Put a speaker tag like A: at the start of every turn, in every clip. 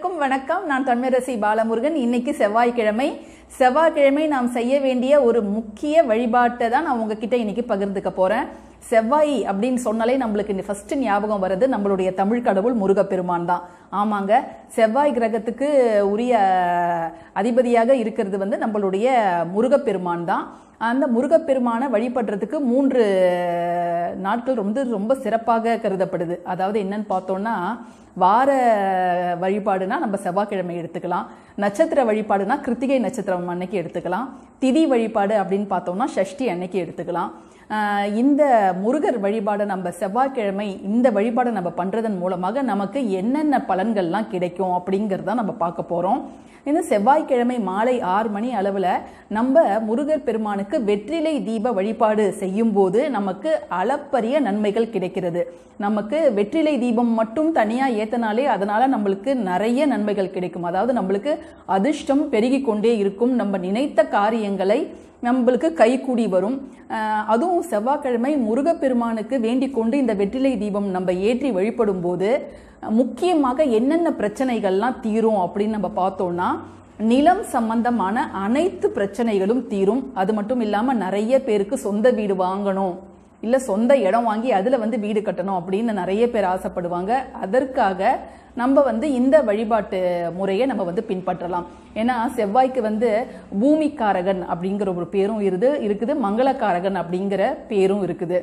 A: அனைவருக்கும் வணக்கம் நான் தன்மரசி பாலமுருகன் இன்னைக்கு செவ்வாய்க்கிழமை செவ்வாய்க்கிழமை நாம் செய்ய வேண்டிய ஒரு முக்கிய வழிபாட்டை தான் நான் உங்ககிட்ட இன்னைக்கு பகிர்ந்துக்க போறேன் செவ்வாய் அப்படின்னு சொன்னாலே நம்மளுக்கு ஃபர்ஸ்ட் ஞாபகம் வர்றது நம்மளுடைய தமிழ் கடவுள் முருகப்பெருமான் தான் ஆமாங்க செவ்வாய் கிரகத்துக்கு உரிய அதிபதியாக இருக்கிறது வந்து நம்மளுடைய முருகப்பெருமான் தான் அந்த முருகப்பெருமானை வழிபடுறதுக்கு மூன்று நாட்கள் ரொம்ப ரொம்ப சிறப்பாக கருதப்படுது அதாவது என்னன்னு பார்த்தோம்னா வார வழிபாடுனா நம்ம செவ்வாய்க்கிழமை எடுத்துக்கலாம் நட்சத்திர வழிபாடுனா கிருத்திகை நட்சத்திரம் அன்னைக்கு எடுத்துக்கலாம் திதி வழிபாடு அப்படின்னு பார்த்தோம்னா ஷஷ்டி அன்னைக்கு எடுத்துக்கலாம் ஆஹ் இந்த முருகர் வழிபாடை நம்ம செவ்வாய்க்கிழமை இந்த வழிபாடை நம்ம பண்றதன் மூலமாக நமக்கு என்னென்ன பலன்கள்லாம் கிடைக்கும் அப்படிங்கிறத நம்ம பார்க்க போறோம் இந்த செவ்வாய்க்கிழமை மாலை ஆறு மணி அளவில் நம்ம முருகர் பெருமானுக்கு வெற்றிலை தீப வழிபாடு செய்யும் போது நமக்கு அளப்பரிய நன்மைகள் கிடைக்கிறது நமக்கு வெற்றிலை தீபம் மட்டும் தனியாக ஏத்தனாலே அதனால நம்மளுக்கு நிறைய நன்மைகள் கிடைக்கும் அதாவது நம்மளுக்கு அதிர்ஷ்டம் பெருகி கொண்டே இருக்கும் நம்ம நினைத்த காரியங்களை நம்மளுக்கு கைகூடி வரும் அஹ் அதுவும் செவ்வாய்க்கிழமை முருகப்பெருமானுக்கு வேண்டிக் கொண்டு இந்த வெற்றிலை தீபம் நம்ம ஏற்றி வழிபடும் போது முக்கியமாக என்னென்ன பிரச்சனைகள்லாம் தீரும் அப்படின்னு நம்ம பார்த்தோம்னா நிலம் சம்பந்தமான அனைத்து பிரச்சனைகளும் தீரும் அது மட்டும் இல்லாமல் நிறைய பேருக்கு சொந்த வீடு வாங்கணும் இல்லை சொந்த இடம் வாங்கி அதில் வந்து வீடு கட்டணும் அப்படின்னு நிறைய பேர் ஆசைப்படுவாங்க அதற்காக நம்ம வந்து இந்த வழிபாட்டு முறையை நம்ம வந்து பின்பற்றலாம் ஏன்னா செவ்வாய்க்கு வந்து பூமிக்காரகன் அப்படிங்கிற ஒரு பேரும் இருக்குது இருக்குது மங்களக்காரகன் அப்படிங்கிற பேரும் இருக்குது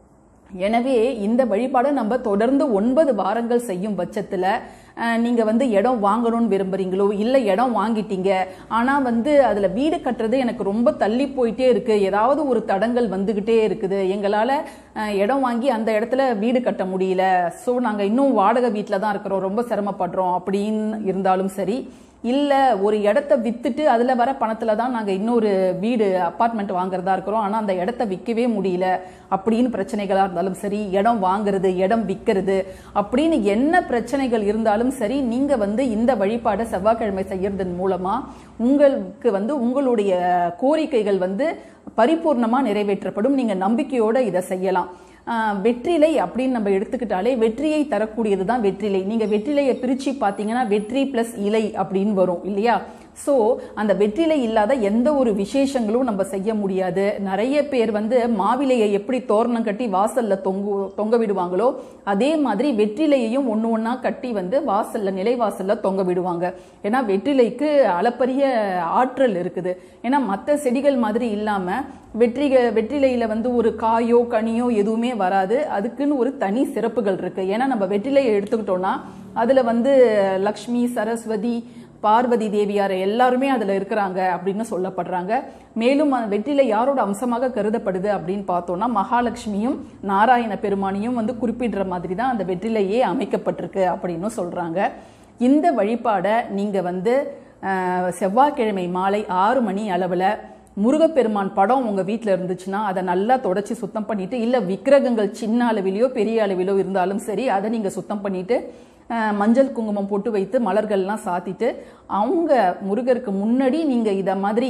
A: எனவே இந்த வழிபாடை நம்ம தொடர்ந்து ஒன்பது வாரங்கள் செய்யும் பட்சத்தில் நீங்கள் வந்து இடம் வாங்கணும்னு விரும்புறீங்களோ இல்லை இடம் வாங்கிட்டீங்க ஆனால் வந்து அதில் வீடு கட்டுறது எனக்கு ரொம்ப தள்ளி போயிட்டே இருக்குது ஏதாவது ஒரு தடங்கள் வந்துக்கிட்டே இருக்குது எங்களால் இடம் வாங்கி அந்த இடத்துல வீடு கட்ட முடியல ஸோ நாங்கள் இன்னும் வாடகை வீட்டில் தான் இருக்கிறோம் ரொம்ப சிரமப்படுறோம் அப்படின்னு இருந்தாலும் சரி இல்லை ஒரு இடத்த வித்துட்டு அதில் வர பணத்தில் தான் நாங்கள் இன்னொரு வீடு அப்பார்ட்மெண்ட் வாங்குறதா இருக்கிறோம் ஆனால் அந்த இடத்த விற்கவே முடியல அப்படின்னு பிரச்சனைகளாக இருந்தாலும் சரி இடம் வாங்குறது இடம் விற்கிறது அப்படின்னு என்ன பிரச்சனைகள் இருந்தாலும் சரி நீங்கள் வந்து இந்த வழிபாடை செவ்வாய்க்கிழமை செய்யறதன் மூலமாக உங்களுக்கு வந்து உங்களுடைய கோரிக்கைகள் வந்து பரிபூர்ணமாக நிறைவேற்றப்படும் நீங்கள் நம்பிக்கையோடு இதை செய்யலாம் வெற்றிலை அப்படின்னு நம்ம எடுத்துக்கிட்டாலே வெற்றியை தரக்கூடியது தான் வெற்றிலை நீங்கள் வெற்றிலையை பிரித்து பார்த்தீங்கன்னா வெற்றி ப்ளஸ் இலை அப்படின்னு வரும் இல்லையா ஸோ அந்த வெற்றிலை இல்லாத எந்த ஒரு விசேஷங்களும் நம்ம செய்ய முடியாது நிறைய பேர் வந்து மாவிலையை எப்படி தோரணம் கட்டி வாசல்ல தொங்கு தொங்க விடுவாங்களோ அதே மாதிரி வெற்றிலையையும் ஒன்று ஒன்றா கட்டி வந்து வாசல்ல நிலைவாசல்ல தொங்க விடுவாங்க ஏன்னா வெற்றிலைக்கு அளப்பரிய ஆற்றல் இருக்குது ஏன்னா மற்ற செடிகள் மாதிரி இல்லாமல் வெற்றிக வெற்றிலையில் வந்து ஒரு காயோ கனியோ எதுவுமே வராது அதுக்குன்னு ஒரு தனி சிறப்புகள் இருக்குது ஏன்னா நம்ம வெற்றிலையை எடுத்துக்கிட்டோம்னா அதில் வந்து லக்ஷ்மி சரஸ்வதி பார்வதி தேவியார் எல்லாருமே அதில் இருக்கிறாங்க அப்படின்னு சொல்லப்படுறாங்க மேலும் வெற்றிலை யாரோட அம்சமாக கருதப்படுது அப்படின்னு பார்த்தோம்னா மகாலட்சுமியும் நாராயண பெருமானியும் வந்து குறிப்பிடுற மாதிரி தான் அந்த வெற்றிலையே அமைக்கப்பட்டிருக்கு அப்படின்னு சொல்கிறாங்க இந்த வழிபாடை நீங்கள் வந்து செவ்வாய்க்கிழமை மாலை ஆறு மணி அளவில் முருகப்பெருமான் படம் உங்கள் வீட்டில் இருந்துச்சுன்னா அதை நல்லா தொடச்சி சுத்தம் பண்ணிட்டு இல்லை விக்கிரகங்கள் சின்ன அளவிலையோ பெரிய அளவிலோ இருந்தாலும் சரி அதை நீங்கள் சுத்தம் பண்ணிட்டு மஞ்சள் குங்குமம் போட்டு வைத்து மலர்கள்லாம் சாத்திட்டு அவங்க முருகருக்கு முன்னாடி நீங்கள் இதை மாதிரி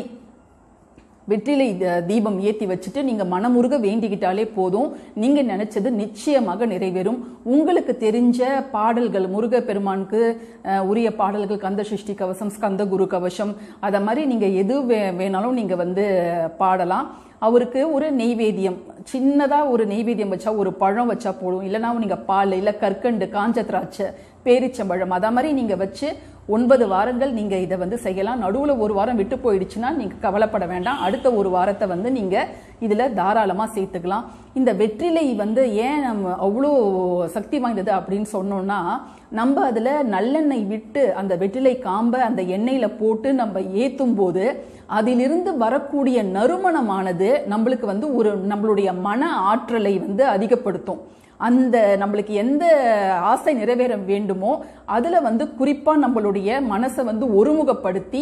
A: வெற்றிலை தீபம் ஏற்றி வச்சுட்டு நீங்கள் மனமுருக வேண்டிக்கிட்டாலே போதும் நீங்கள் நினச்சது நிச்சயமாக நிறைவேறும் உங்களுக்கு தெரிஞ்ச பாடல்கள் முருக பெருமானுக்கு உரிய பாடல்கள் கந்த சிருஷ்டி கவசம் ஸ்கந்த குரு கவசம் அதை மாதிரி நீங்கள் எது வே வேணாலும் நீங்கள் வந்து பாடலாம் அவருக்கு ஒரு நெய்வேத்தியம் சின்னதாக ஒரு நெய்வேத்தியம் வச்சா ஒரு பழம் வச்சா போதும் இல்லைனா நீங்கள் பால் இல்லை கற்கண்டு காஞ்ச திராட்சை பேரிச்சம்பழம் அதை மாதிரி நீங்கள் வச்சு ஒன்பது வாரங்கள் நீங்கள் இதை வந்து செய்யலாம் நடுவில் ஒரு வாரம் விட்டு போயிடுச்சுன்னா நீங்கள் கவலைப்பட வேண்டாம் அடுத்த ஒரு வாரத்தை வந்து நீங்கள் இதில் தாராளமாக சேர்த்துக்கலாம் இந்த வெற்றிலை வந்து ஏன் நம்ம அவ்வளோ சக்தி வாய்ந்தது அப்படின்னு சொன்னோம்னா நம்ம அதில் நல்லெண்ணெய் விட்டு அந்த வெற்றிலை காம்பை அந்த எண்ணெயில் போட்டு நம்ம ஏற்றும் போது அதிலிருந்து வரக்கூடிய நறுமணமானது நம்மளுக்கு வந்து ஒரு நம்மளுடைய மன ஆற்றலை வந்து அதிகப்படுத்தும் அந்த நம்மளுக்கு எந்த ஆசை நிறைவேற வேண்டுமோ அதில் வந்து குறிப்பாக நம்மளுடைய மனசை வந்து ஒருமுகப்படுத்தி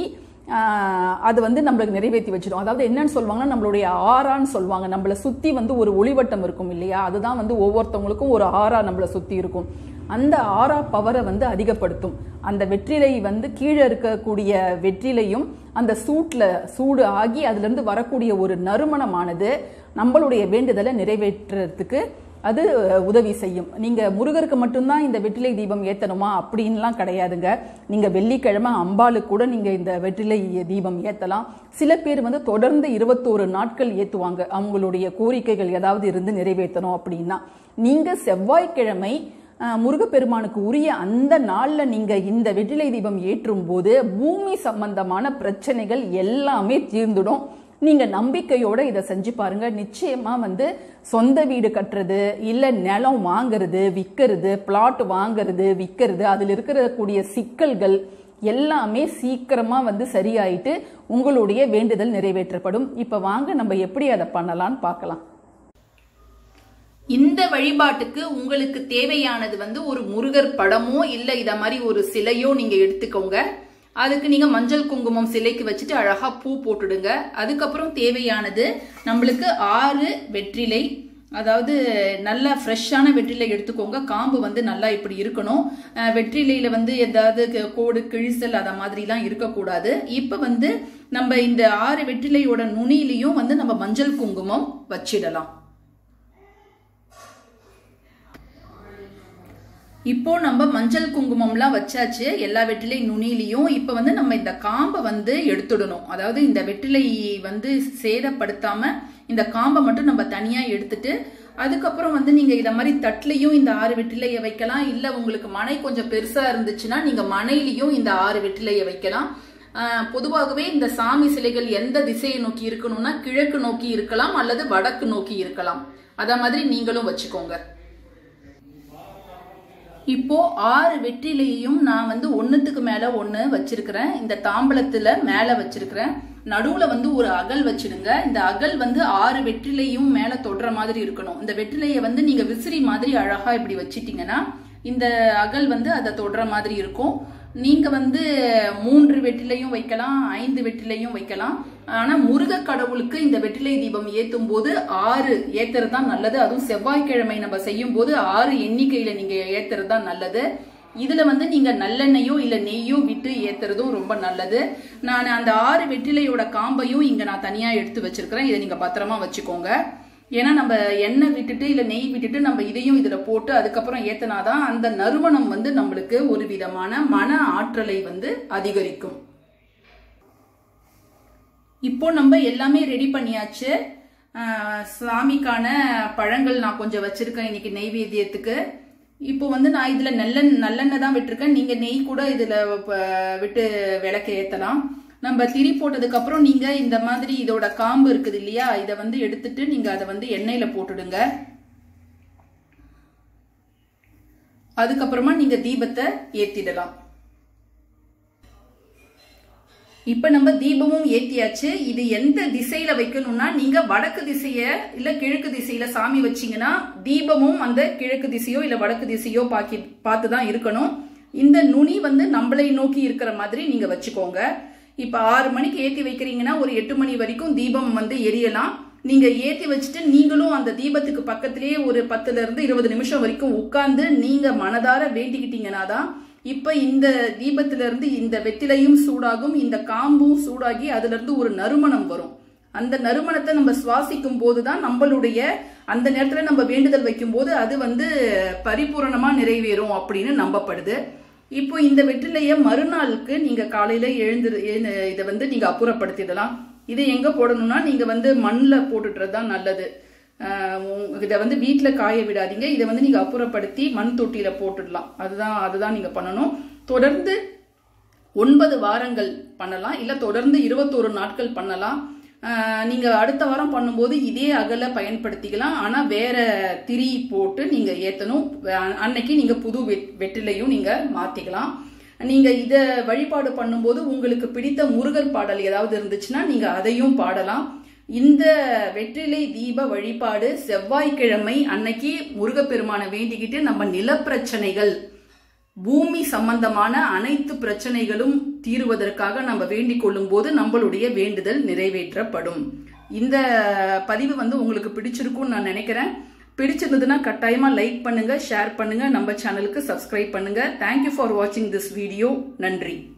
A: அது வந்து நம்மளுக்கு நிறைவேற்றி வச்சிடும் அதாவது என்னன்னு சொல்லுவாங்கன்னா நம்மளுடைய ஆறான்னு சொல்லுவாங்க நம்மளை சுற்றி வந்து ஒரு ஒளிவட்டம் இருக்கும் இல்லையா அதுதான் வந்து ஒவ்வொருத்தவங்களுக்கும் ஒரு ஆறா நம்மளை சுற்றி இருக்கும் அந்த ஆறா பவரை வந்து அதிகப்படுத்தும் அந்த வெற்றிலை வந்து கீழே இருக்கக்கூடிய வெற்றிலையும் அந்த சூட்டில் சூடு ஆகி அதுலேருந்து வரக்கூடிய ஒரு நறுமணமானது நம்மளுடைய வேண்டுதலை நிறைவேற்றுறதுக்கு அது அஹ், உதவி செய்யும் நீங்க முருகருக்கு மட்டும்தான் இந்த வெற்றிலை தீபம் ஏத்தணுமா அப்படின்லாம் கிடையாதுங்க நீங்க வெள்ளிக்கிழமை அம்பாளுக்கு கூட நீங்க இந்த வெற்றிலை தீபம் ஏத்தலாம் சில பேர் வந்து தொடர்ந்து இருபத்தோரு நாட்கள் ஏத்துவாங்க அவங்களுடைய கோரிக்கைகள் ஏதாவது இருந்து நிறைவேற்றணும் அப்படின்னா நீங்க செவ்வாய்க்கிழமை அஹ், முருகப்பெருமானுக்கு உரிய அந்த நாள்ல நீங்க இந்த வெற்றிலை தீபம் ஏற்றும் போது பூமி சம்பந்தமான பிரச்சனைகள் எல்லாமே தீர்ந்துடும் நீங்க நம்பிக்கையோட இதை செஞ்சு பாருங்க நிச்சயமா வந்து சொந்த வீடு கட்டுறது இல்ல நிலம் வாங்குறது விற்கிறது பிளாட் வாங்குறது விற்கிறது அதில் இருக்கக்கூடிய சிக்கல்கள் எல்லாமே சீக்கிரமா வந்து சரியாயிட்டு உங்களுடைய வேண்டுதல் நிறைவேற்றப்படும் இப்ப வாங்க நம்ம எப்படி அதை பண்ணலாம்னு பார்க்கலாம்
B: இந்த வழிபாட்டுக்கு உங்களுக்கு தேவையானது வந்து ஒரு முருகர் படமோ இல்ல இத மாதிரி ஒரு சிலையோ நீங்க எடுத்துக்கோங்க அதுக்கு நீங்க மஞ்சள் குங்குமம் சிலைக்கு வச்சுட்டு அழகா பூ போட்டுடுங்க அதுக்கப்புறம் தேவையானது நம்மளுக்கு ஆறு வெற்றிலை அதாவது நல்ல ஃப்ரெஷ்ஷான வெற்றிலை எடுத்துக்கோங்க காம்பு வந்து நல்லா இப்படி இருக்கணும் அஹ் வெற்றிலையில வந்து ஏதாவது க- கோடு கிழிசல் அத மாதிரிலாம் இருக்கக்கூடாது இப்ப வந்து நம்ம இந்த ஆறு வெற்றிலையோட நுனியிலையும் வந்து நம்ம மஞ்சள் குங்குமம் வச்சிடலாம் இப்போ நம்ம மஞ்சள் குங்குமம்லாம் வச்சாச்சு எல்லா வெற்றிலை நுனிலையும் இப்போ வந்து நம்ம இந்த காம்பை வந்து எடுத்துடணும் அதாவது இந்த வெற்றிலை வந்து சேதப்படுத்தாம இந்த காம்பை மட்டும் நம்ம தனியா எடுத்துட்டு அதுக்கப்புறம் வந்து நீங்க இத மாதிரி தட்டுலையும் இந்த ஆறு வெற்றிலையை வைக்கலாம் இல்ல உங்களுக்கு மனை கொஞ்சம் பெருசா இருந்துச்சுன்னா நீங்க மனையிலையும் இந்த ஆறு வெற்றிலையை வைக்கலாம் ஆஹ் பொதுவாகவே இந்த சாமி சிலைகள் எந்த திசையை நோக்கி இருக்கணும்னா கிழக்கு நோக்கி இருக்கலாம் அல்லது வடக்கு நோக்கி இருக்கலாம் அத மாதிரி நீங்களும் வச்சுக்கோங்க இப்போ ஆறு வெற்றிலையும் நான் வந்து ஒண்ணுத்துக்கு மேல ஒண்ணு வச்சிருக்கிறேன் இந்த தாம்பலத்துல மேல வச்சிருக்கிறேன் நடுவுல வந்து ஒரு அகல் வச்சிடுங்க இந்த அகல் வந்து ஆறு வெற்றிலையும் மேல தொடுற மாதிரி இருக்கணும் இந்த வெற்றிலைய வந்து நீங்க விசிறி மாதிரி அழகா இப்படி வச்சிட்டீங்கன்னா இந்த அகல் வந்து அதை தொடுற மாதிரி இருக்கும் நீங்க வந்து மூன்று வெற்றிலையும் வைக்கலாம் ஐந்து வெற்றிலையும் வைக்கலாம் ஆனா முருக கடவுளுக்கு இந்த வெற்றிலை தீபம் ஏத்தும் போது ஆறு ஏத்துறது தான் நல்லது அதுவும் செவ்வாய்க்கிழமை நம்ம செய்யும் போது ஆறு எண்ணிக்கையில நீங்க ஏத்துறது தான் நல்லது இதுல வந்து நீங்க நல்லெண்ணெயோ இல்ல நெய்யோ விட்டு ஏத்துறதும் ரொம்ப நல்லது நான் அந்த ஆறு வெற்றிலையோட காம்பையும் இங்க நான் தனியா எடுத்து வச்சிருக்கிறேன் இதை நீங்க பத்திரமா வச்சுக்கோங்க ஏன்னா நம்ம எண்ணெய் விட்டுட்டு இல்ல நெய் விட்டுட்டு நம்ம இதையும் இதுல போட்டு அதுக்கப்புறம் ஏத்தனாதான் அந்த நறுமணம் வந்து நம்மளுக்கு ஒரு விதமான மன ஆற்றலை வந்து அதிகரிக்கும் இப்போ நம்ம எல்லாமே ரெடி பண்ணியாச்சு ஆஹ் சாமிக்கான பழங்கள் நான் கொஞ்சம் வச்சிருக்கேன் இன்னைக்கு நெய்வேத்தியத்துக்கு இப்போ வந்து நான் இதுல நல்லெண் நல்லெண்ணெய் தான் விட்டுருக்கேன் நீங்க நெய் கூட இதுல ப- விட்டு விளக்க ஏத்தலாம் நம்ம திரி போட்டதுக்கு அப்புறம் நீங்க இந்த மாதிரி இதோட காம்பு இருக்குது இல்லையா இதை வந்து எடுத்துட்டு நீங்க அதை வந்து எண்ணெயில போட்டுடுங்க அதுக்கப்புறமா நீங்க தீபத்தை ஏத்திடலாம் இப்ப நம்ம தீபமும் ஏத்தியாச்சு இது எந்த திசையில வைக்கணும்னா நீங்க வடக்கு திசைய இல்ல கிழக்கு திசையில சாமி வச்சீங்கன்னா தீபமும் அந்த கிழக்கு திசையோ இல்ல வடக்கு திசையோ பாக்கி பார்த்து தான் இருக்கணும் இந்த நுனி வந்து நம்மளை நோக்கி இருக்கிற மாதிரி நீங்க வச்சுக்கோங்க இப்ப ஆறு மணிக்கு ஏத்தி வைக்கிறீங்கன்னா ஒரு எட்டு மணி வரைக்கும் தீபம் வந்து எரியலாம் நீங்க ஏத்தி வச்சுட்டு நீங்களும் அந்த தீபத்துக்கு பக்கத்திலேயே ஒரு பத்துல இருந்து இருபது நிமிஷம் வரைக்கும் உட்கார்ந்து நீங்க மனதார வேண்டிக்கிட்டீங்கன்னா தான் இப்ப இந்த தீபத்துல இருந்து இந்த வெத்திலையும் சூடாகும் இந்த காம்பும் சூடாகி அதுல இருந்து ஒரு நறுமணம் வரும் அந்த நறுமணத்தை நம்ம சுவாசிக்கும் போதுதான் நம்மளுடைய அந்த நேரத்துல நம்ம வேண்டுதல் வைக்கும் போது அது வந்து பரிபூரணமா நிறைவேறும் அப்படின்னு நம்பப்படுது இப்போ இந்த வெற்றிலைய மறுநாளுக்கு நீங்க காலையில எழுந்து எழுந்து இதை வந்து நீங்க அப்புறப்படுத்திடலாம் இது எங்க போடணும்னா நீங்க வந்து மண்ணில் போட்டுட்டுறது தான் நல்லது இதை வந்து வீட்டில் காய விடாதீங்க இதை வந்து நீங்க அப்புறப்படுத்தி மண் தொட்டியில போட்டுடலாம் அதுதான் அதுதான் நீங்க பண்ணணும் தொடர்ந்து ஒன்பது வாரங்கள் பண்ணலாம் இல்ல தொடர்ந்து இருபத்தோரு நாட்கள் பண்ணலாம் ஆஹ் நீங்க அடுத்த வாரம் பண்ணும்போது இதே அகல பயன்படுத்திக்கலாம் ஆனா வேற திரி போட்டு நீங்க ஏத்தணும் அ- அன்னைக்கு நீங்க புது வெட்- வெற்றிலையும் நீங்க மாத்திக்கலாம் நீங்க இத வழிபாடு பண்ணும்போது உங்களுக்கு பிடித்த முருகர் பாடல் ஏதாவது இருந்துச்சுன்னா நீங்க அதையும் பாடலாம் இந்த வெற்றிலை தீப வழிபாடு செவ்வாய்க்கிழமை அன்னைக்கு முருகப்பெருமானை வேண்டிக்கிட்டு நம்ம நிலப்பிரச்சனைகள் பூமி சம்பந்தமான அனைத்து பிரச்சனைகளும் தீருவதற்காக நம்ம வேண்டிக் கொள்ளும் போது நம்மளுடைய வேண்டுதல் நிறைவேற்றப்படும் இந்த பதிவு வந்து உங்களுக்கு பிடிச்சிருக்கும்னு நான் நினைக்கிறேன் பிடிச்சிருந்ததுன்னா கட்டாயமா லைக் பண்ணுங்க ஷேர் பண்ணுங்க நம்ம சேனலுக்கு சப்ஸ்கிரைப் பண்ணுங்க தேங்க்யூ ஃபார் வாட்சிங் திஸ் வீடியோ நன்றி